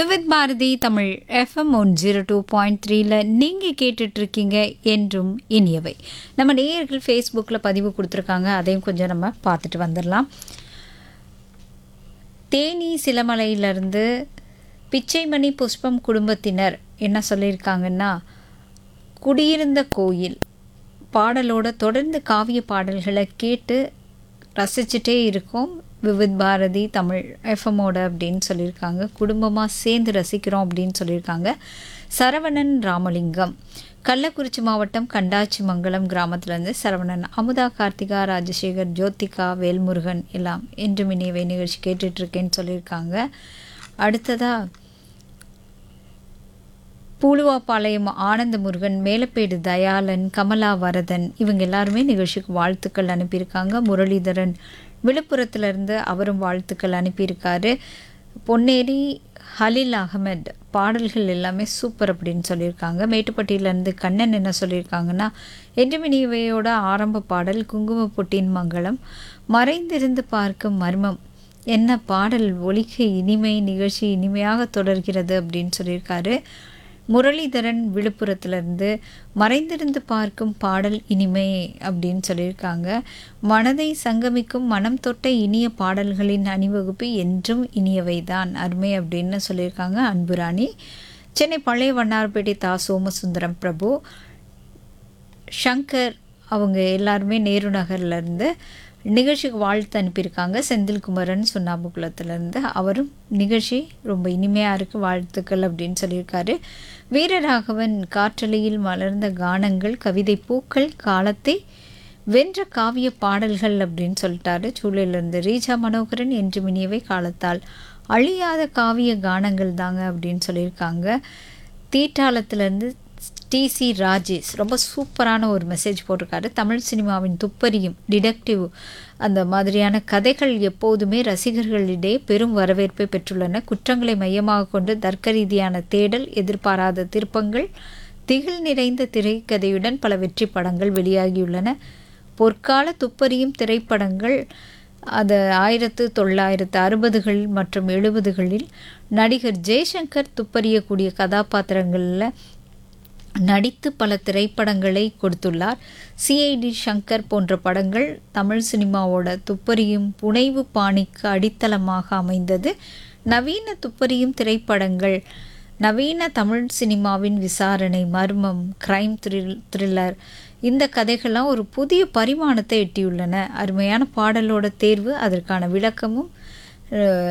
Vividh Bharati Tamil FM one zero two point த்ரீல நீங்கள் கேட்டுட்ருக்கீங்க என்றும் இனியவை நம்ம நேயர்கள் ஃபேஸ்புக்கில் பதிவு கொடுத்துருக்காங்க அதையும் கொஞ்சம் நம்ம பார்த்துட்டு வந்துடலாம் தேனி சிலமலையிலிருந்து பிச்சைமணி புஷ்பம் குடும்பத்தினர் என்ன சொல்லியிருக்காங்கன்னா குடியிருந்த கோயில் பாடலோட தொடர்ந்து காவிய பாடல்களை கேட்டு ரசிச்சுட்டே இருக்கோம் விவித் பாரதி தமிழ் எஃப்எம்மோட அப்படின்னு சொல்லியிருக்காங்க குடும்பமாக சேர்ந்து ரசிக்கிறோம் அப்படின்னு சொல்லியிருக்காங்க சரவணன் ராமலிங்கம் கள்ளக்குறிச்சி மாவட்டம் கண்டாச்சி மங்கலம் கிராமத்துலேருந்து சரவணன் அமுதா கார்த்திகா ராஜசேகர் ஜோதிகா வேல்முருகன் எல்லாம் என்று மினியவை நிகழ்ச்சி கேட்டுட்ருக்கேன்னு சொல்லியிருக்காங்க அடுத்ததாக பூலுவாப்பாளையம் ஆனந்த முருகன் மேலப்பேடு தயாளன் கமலா வரதன் இவங்க எல்லாருமே நிகழ்ச்சிக்கு வாழ்த்துக்கள் அனுப்பியிருக்காங்க முரளிதரன் விழுப்புரத்துலேருந்து அவரும் வாழ்த்துக்கள் அனுப்பியிருக்காரு பொன்னேரி ஹலில் அகமட் பாடல்கள் எல்லாமே சூப்பர் அப்படின்னு சொல்லியிருக்காங்க மேட்டுப்பட்டியிலேருந்து கண்ணன் என்ன சொல்லியிருக்காங்கன்னா என்ஜமினிவையோட ஆரம்ப பாடல் குங்கும பொட்டின் மங்களம் மறைந்திருந்து பார்க்கும் மர்மம் என்ன பாடல் ஒலிக்க இனிமை நிகழ்ச்சி இனிமையாக தொடர்கிறது அப்படின்னு சொல்லியிருக்காரு முரளிதரன் விழுப்புரத்துலேருந்து மறைந்திருந்து பார்க்கும் பாடல் இனிமை அப்படின்னு சொல்லியிருக்காங்க மனதை சங்கமிக்கும் மனம் தொட்ட இனிய பாடல்களின் அணிவகுப்பு என்றும் இனியவைதான் அருமை அப்படின்னு சொல்லியிருக்காங்க அன்புராணி சென்னை பழைய வண்ணாரப்பேட்டை தா சோமசுந்தரம் பிரபு ஷங்கர் அவங்க எல்லாருமே நேரு நகர்லேருந்து நிகழ்ச்சிக்கு வாழ்த்து அனுப்பியிருக்காங்க செந்தில்குமரன் சுண்ணாம்புக்குளத்துலேருந்து அவரும் நிகழ்ச்சி ரொம்ப இனிமையாக இருக்குது வாழ்த்துக்கள் அப்படின்னு சொல்லியிருக்காரு வீரராகவன் காற்றலையில் மலர்ந்த கானங்கள் கவிதை பூக்கள் காலத்தை வென்ற காவிய பாடல்கள் அப்படின்னு சொல்லிட்டாரு சூழலிருந்து ரீஜா மனோகரன் என்று மினியவை காலத்தால் அழியாத காவிய கானங்கள் தாங்க அப்படின்னு சொல்லியிருக்காங்க தீட்டாளத்துலேருந்து டிசி ராஜேஷ் ரொம்ப சூப்பரான ஒரு மெசேஜ் போட்டிருக்காரு தமிழ் சினிமாவின் துப்பறியும் டிடெக்டிவ் அந்த மாதிரியான கதைகள் எப்போதுமே ரசிகர்களிடையே பெரும் வரவேற்பை பெற்றுள்ளன குற்றங்களை மையமாக கொண்டு தர்க்க ரீதியான தேடல் எதிர்பாராத திருப்பங்கள் திகில் நிறைந்த திரைக்கதையுடன் பல வெற்றி படங்கள் வெளியாகியுள்ளன பொற்கால துப்பறியும் திரைப்படங்கள் அது ஆயிரத்து தொள்ளாயிரத்து அறுபதுகள் மற்றும் எழுபதுகளில் நடிகர் ஜெய்சங்கர் துப்பறியக்கூடிய கதாபாத்திரங்களில் நடித்து பல திரைப்படங்களை கொடுத்துள்ளார் சிஐடி சங்கர் போன்ற படங்கள் தமிழ் சினிமாவோட துப்பறியும் புனைவு பாணிக்கு அடித்தளமாக அமைந்தது நவீன துப்பறியும் திரைப்படங்கள் நவீன தமிழ் சினிமாவின் விசாரணை மர்மம் கிரைம் த்ரில் த்ரில்லர் இந்த கதைகள்லாம் ஒரு புதிய பரிமாணத்தை எட்டியுள்ளன அருமையான பாடலோட தேர்வு அதற்கான விளக்கமும்